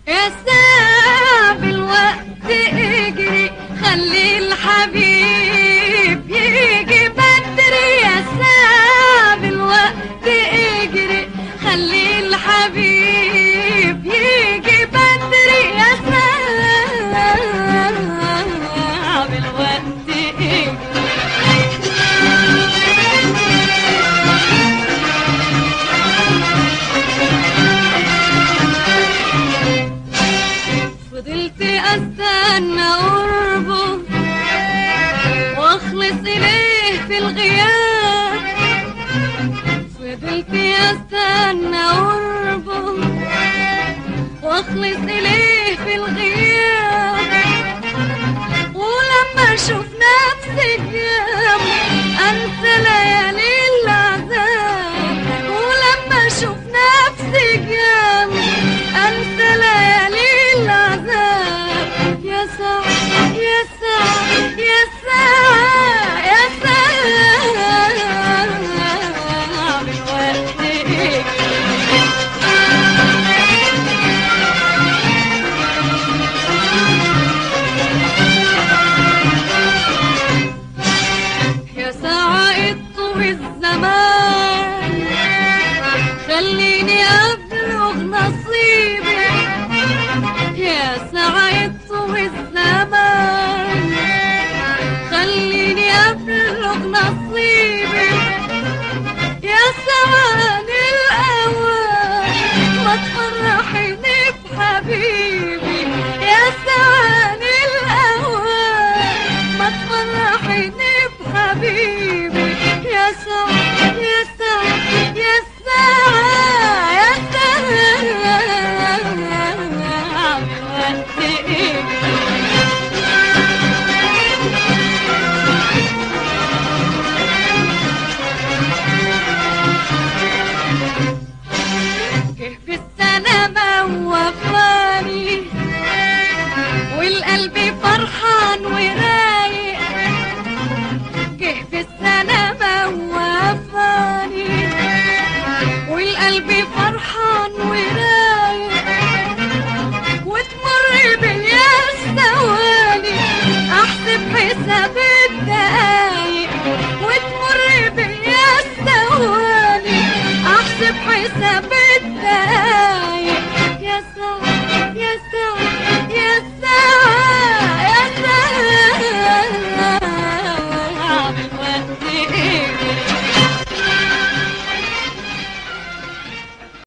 يا ساب الوقت اجري خلي الحبيب يجي بدري يا ساب الوقت اجري خلي الحبيب يجي بدري يا ساب الوقت اجري فضلت استنى قربه واخلص اليه في الغياب فضلت استنى قربه واخلص اليه في الغياب ولما اشوف نفسي جنبه انسى ليالي العذاب ولما اشوف نفسي جنبه انسى ليالي العذاب يا ساعة يا ساعة يا ساعة يا ساعة بالوقت إيه يا ساعة اطوي الزمان خليني أبلغ نصيبي يا ساعة اطوي الزمان خليني أبلغ نصيبي يا ثواني الأوان ما تفرحيني بحبيبي يا ثواني الأوان ما تفرحيني بحبيبي يا ساعة يا ساعة يا ساعة يا ساعة وقت إيه جه بالسلامة ووفاني والقلب فرحان ورايق جه بالسلامة ووفاني والقلب فرحان ورايق وتمر بيا الثواني احسب حساب الدقايق وتمر بيا الثواني احسب حساب الدقايق